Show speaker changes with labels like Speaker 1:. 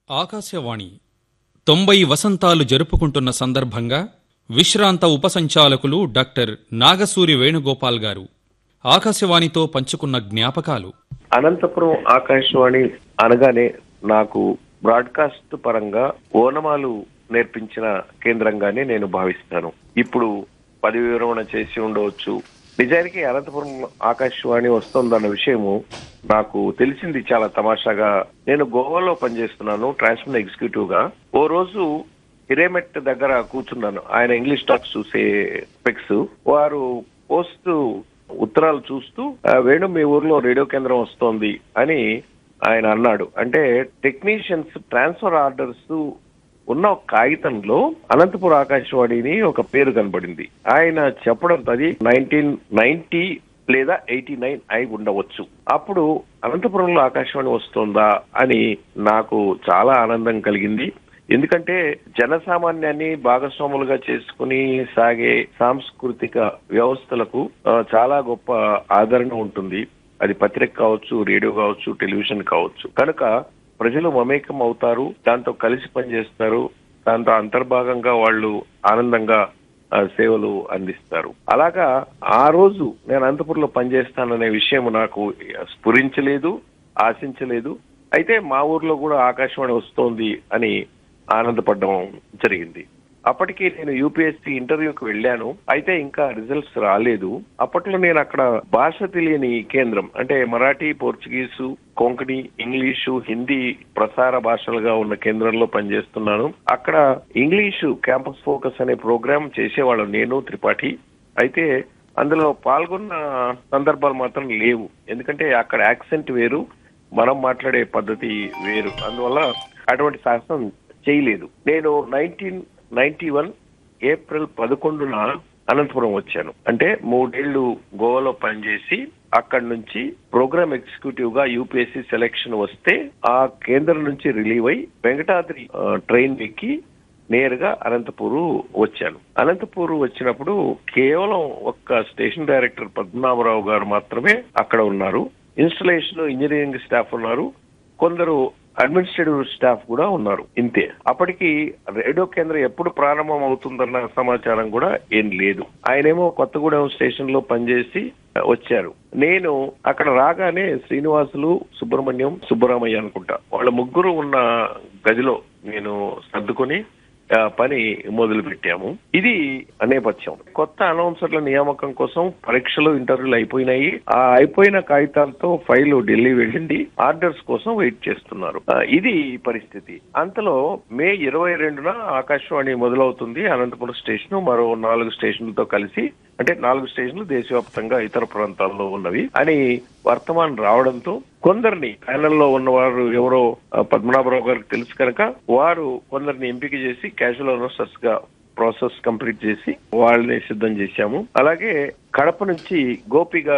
Speaker 1: ఆకాశవాణి తొంభై వసంతాలు జరుపుకుంటున్న సందర్భంగా విశ్రాంత ఉపసంచాలకులు డాక్టర్ నాగసూరి వేణుగోపాల్ గారు ఆకాశవాణితో పంచుకున్న జ్ఞాపకాలు
Speaker 2: అనంతపురం ఆకాశవాణి అనగానే నాకు బ్రాడ్కాస్ట్ పరంగా ఓనమాలు నేర్పించిన కేంద్రంగానే నేను భావిస్తాను ఇప్పుడు పదవి విరమణ చేసి ఉండవచ్చు నిజానికి అనంతపురం ఆకాశవాణి వస్తుందన్న విషయము నాకు తెలిసింది చాలా తమాషాగా నేను గోవాలో పనిచేస్తున్నాను ట్రాన్స్మిషన్ ఎగ్జిక్యూటివ్ గా ఓ రోజు హిరేమెట్ దగ్గర కూర్చున్నాను ఆయన ఇంగ్లీష్ టాక్స్ చూసే స్పెక్స్ వారు పోస్ట్ ఉత్తరాలు చూస్తూ "ఆ, వేణు మీ ఊర్లో రేడియో కేంద్రం వస్తోంది అని ఆయన అన్నాడు అంటే టెక్నీషియన్స్ ట్రాన్స్ఫర్ ఆర్డర్స్ ఉన్న ఒక కాగితంలో అనంతపురం ఆకాశవాణిని ఒక పేరు కనబడింది ఆయన చెప్పడం అది నైన్టీన్ నైన్టీ లేదా ఎయిటీ నైన్ అయి ఉండవచ్చు అప్పుడు అనంతపురంలో ఆకాశవాణి వస్తుందా అని నాకు చాలా ఆనందం కలిగింది ఎందుకంటే జనసామాన్యాన్ని భాగస్వాములుగా చేసుకుని సాగే సాంస్కృతిక వ్యవస్థలకు ఆ, చాలా గొప్ప ఆదరణ ఉంటుంది అది పత్రిక కావచ్చు రేడియో కావచ్చు టెలివిజన్ కావచ్చు కనుక ప్రజలు మమేకం అవుతారు దాంతో కలిసి పనిచేస్తారు దాంతో అంతర్భాగంగా వాళ్ళు ఆనందంగా ఆ, సేవలు అందిస్తారు అలాగా ఆ రోజు నేను అనంతపురంలో పనిచేస్తాననే విషయం నాకు స్ఫురించలేదు ఆశించలేదు అయితే మా ఊర్లో కూడా ఆకాశవాణి వస్తోంది అని ఆనందపడడం జరిగింది అప్పటికి నేను యూపీఎస్సీ ఇంటర్వ్యూకి వెళ్ళాను అయితే ఇంకా రిజల్ట్స్ రాలేదు అప్పట్లో నేను అక్కడ భాష తెలియని కేంద్రం అంటే మరాఠీ పోర్చుగీసు కొంకణి ఇంగ్లీషు హిందీ ప్రసార భాషలుగా ఉన్న కేంద్రంలో పనిచేస్తున్నాను అక్కడ ఇంగ్లీషు క్యాంపస్ ఫోకస్ అనే ప్రోగ్రామ్ చేసేవాళ్ళం నేను త్రిపాఠి అయితే అందులో పాల్గొన్న సందర్భాలు మాత్రం లేవు ఎందుకంటే అక్కడ యాక్సెంట్ వేరు మనం మాట్లాడే పద్ధతి వేరు అందువల్ల అటువంటి శాసనం చేయలేదు నేను నైన్టీన్ నైన్టీ వన్ ఏప్రిల్ పదకొండున అనంతపురం వచ్చాను అంటే మూడేళ్లు గోవాలో పనిచేసి అక్కడి నుంచి ప్రోగ్రామ్ ఎగ్జిక్యూటివ్ గా యూపీఎస్సీ సెలెక్షన్ వస్తే ఆ కేంద్రం నుంచి రిలీవ్ అయి వెంకటాద్రి ఆ, ట్రైన్ ఎక్కి నేరుగా అనంతపూరు వచ్చాను అనంతపూరు వచ్చినప్పుడు కేవలం ఒక్క స్టేషన్ డైరెక్టర్ పద్మనాభరావు గారు మాత్రమే అక్కడ ఉన్నారు ఇన్స్టలేషన్ ఇంజనీరింగ్ స్టాఫ్ ఉన్నారు కొందరు అడ్మినిస్ట్రేటివ్ స్టాఫ్ కూడా ఉన్నారు ఇంతే అప్పటికి రేడియో కేంద్రం ఎప్పుడు ప్రారంభం అవుతుందన్న సమాచారం కూడా ఏం లేదు ఆయనేమో కొత్తగూడెం స్టేషన్ లో పనిచేసి వచ్చారు నేను అక్కడ రాగానే శ్రీనివాసులు సుబ్రహ్మణ్యం సుబ్బరామయ్య అనుకుంటా వాళ్ళ ముగ్గురు ఉన్న గదిలో నేను సర్దుకొని ఆ, పని మొదలు పెట్టాము ఇది నేపథ్యం కొత్త అనౌన్సర్ల నియామకం కోసం పరీక్షలు ఇంటర్వ్యూలు అయిపోయినాయి ఆ అయిపోయిన కాగితాలతో ఫైల్ ఢిల్లీ వెళ్ళింది ఆర్డర్స్ కోసం వెయిట్ చేస్తున్నారు ఆ, ఇది పరిస్థితి అంతలో మే ఇరవై రెండున ఆకాశవాణి మొదలవుతుంది అనంతపురం స్టేషన్ మరో నాలుగు స్టేషన్లతో కలిసి అంటే నాలుగు స్టేషన్లు దేశవ్యాప్తంగా ఇతర ప్రాంతాల్లో ఉన్నవి అని వర్తమానం రావడంతో కొందరిని ప్యానెల్లో ఉన్నవారు ఎవరో ఆ, పద్మనాభరావు గారికి తెలుసు కనుక వారు కొందరిని ఎంపిక చేసి క్యాజువల్ అనౌన్సర్స్ గా ప్రాసెస్ కంప్లీట్ చేసి వాళ్ళని సిద్ధం చేశాము అలాగే కడప నుంచి గోపి గారు